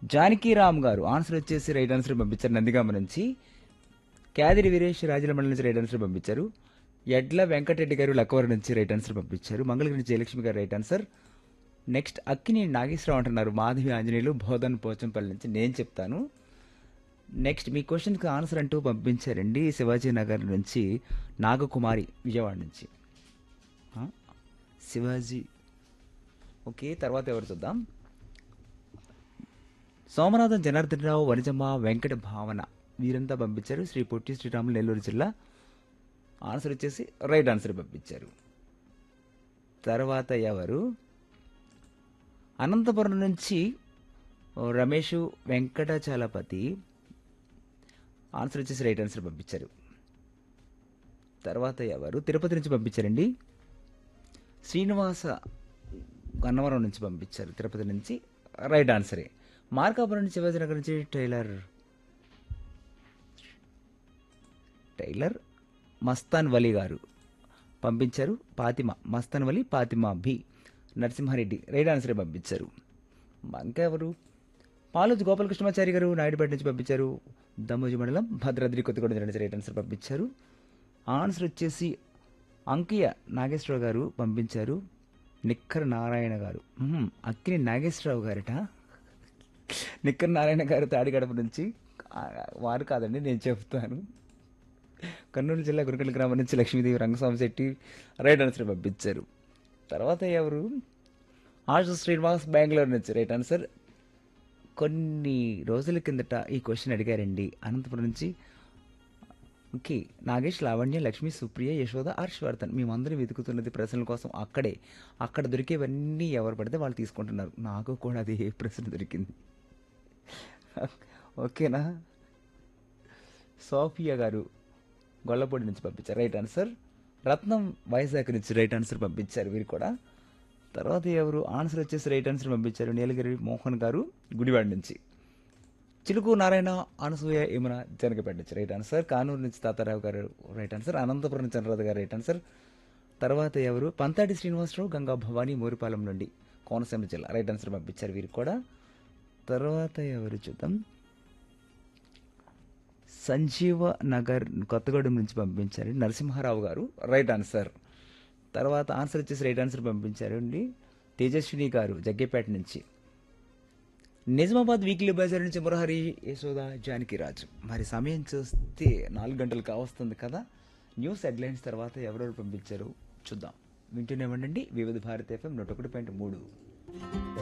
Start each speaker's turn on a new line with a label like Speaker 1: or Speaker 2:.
Speaker 1: జానకీరామ్ గారు ఆన్సర్ వచ్చేసి right answer పంపించారు నందిగామ నుంచి క్యాదిరి వీరేష్ రాజుల మండలి నుంచి రైట్ ఆన్సర్ పంపించారు ఎడ్ల వెంకటరెడ్డి గారు లక్కవరం నుంచి రైట్ ఆన్సర్ పంపించారు మంగళగిరి నుంచి జయలక్ష్మి గారు right answer next Akkineni Nageswara Rao అంటున్నారు మాధవి ఆంజనేయులు బోధన్ పోచంపల్లి నుంచి నేను చెప్తాను నెక్స్ట్ మీ క్వశ్చన్కి ఆన్సర్ అంటూ పంపించారండి శివాజీ నగర్ నుంచి నాగకుమారి విజయవాడ నుంచి ఆ? శివాజీ ఓకే తర్వాత ఎవరు చూద్దాం సోమనాథం జనార్దన్ రావు వనిజమ్మ వెంకట భావన వీరంతా పంపించారు శ్రీ పొట్టి శ్రీరాములు నెల్లూరు జిల్లా ఆన్సర్ వచ్చేసి రైట్ ఆన్సర్ పంపించారు తర్వాత ఎవరు అనంతపురం నుంచి ఓ రమేష్ వెంకటాచలపతి ఆన్సర్ వచ్చేసి రైట్ ఆన్సర్ పంపించారు తర్వాత ఎవరు తిరుపతి నుంచి పంపించారండి శ్రీనివాస గన్నవరం నుంచి పంపించారు తిరుపతి నుంచి రైట్ ఆన్సరే మార్కాపురం నుంచి శివాజీనగర్ నుంచి టైలర్ టైలర్ మస్తాన్ వలి గారు పంపించారు పాతిమ మస్తాన్ వలి పాతిమ బి నరసింహారెడ్డి రైట్ ఆన్సరే పంపించారు ఇంకా ఎవరు పాలోజు గోపాలకృష్ణమాచారి గారు నాయుడుపేట నుంచి పంపించారు దమ్మోజి మండలం భద్రాద్రి కొత్తగూడెం జిల్లా నుంచి రైట్ ఆన్సర్ పంపించారు ఆన్సర్ వచ్చేసి అంకియ నాగేశ్వరరావు గారు పంపించారు నిక్కర నారాయణ గారు మ్మ్, అక్కిని నాగేశ్వరరావు గారట నిక్కర నారాయణ గారు తాడిగడప నుంచి ఆ, వారు కాదండి నేను చెప్తాను కర్నూలు జిల్లా గురికల్ గ్రామం నుంచి లక్ష్మీదేవి రంగస్వామి శెట్టి రైట్ ఆన్సర్ పంపించారు తర్వాత ఎవరు ఆశు శ్రీనివాస్ బెంగళూరు నుంచి రైట్ ఆన్సర్ కొన్ని రోజుల కిందట ఈ క్వశ్చన్ అడిగారండి అనంతపురం నుంచి ఓకే నాగేష్ లావణ్య లక్ష్మి సుప్రియ యశోద హర్షవర్ధన్ మేమందరం వెతుకుతున్నది ప్రశ్నల కోసం అక్కడే అక్కడ దొరికేవన్నీ ఎవరు పడితే వాళ్ళు తీసుకుంటున్నారు నాకు కూడా అది ఏ ప్రశ్న దొరికింది ఓకేనా సోఫియా గారు గొల్లపూడి నుంచి పంపించారు రైట్ ఆన్సర్ రత్నం వైజాగ్ నుంచి రైట్ ఆన్సర్ పంపించారు వీరు కూడా తర్వాత ఎవరు ఆన్సర్ వచ్చేసి రైట్ ఆన్సర్ పంపించారు నీలగిరి మోహన్ గారు గుడివాడ నుంచి చిలుకు నారాయణ అనసూయ యమున జనకపేట నుంచి రైట్ ఆన్సర్ కానూరు నుంచి తాతారావు గారు రైట్ ఆన్సర్ అనంతపురం చంద్రరాధ గారు రైట్ ఆన్సర్ తర్వాత ఎవరు పంతాటి శ్రీనివాసరావు గంగా భవానీ మోరిపాలెం నుండి కోనసీమ జిల్లా రైట్ ఆన్సర్ పంపించారు వీరు కూడా తర్వాత ఎవరు చూద్దాం సంజీవ నగర్ కొత్తగూడెం నుంచి పంపించారు నరసింహారావు గారు రైట్ ఆన్సర్ తర్వాత ఆన్సర్ వచ్చేసి రైట్ ఆన్సర్ పంపించారు అండి తేజస్విని గారు జగ్గేపేట నుంచి నిజామాబాద్ వీక్లీ బజార్ నుంచి మురహరి యశోద జానకిరాజు మరి సమయం చూస్తే నాలుగు గంటలు కావస్తుంది కదా న్యూస్ హెడ్లైన్స్ తర్వాత ఎవరెవరు పంపించారు చూద్దాం వింటూనే ఉండండి వివిధ భారత ఎఫ్ఎం నూట ఒకటి పాయింట్ మూడు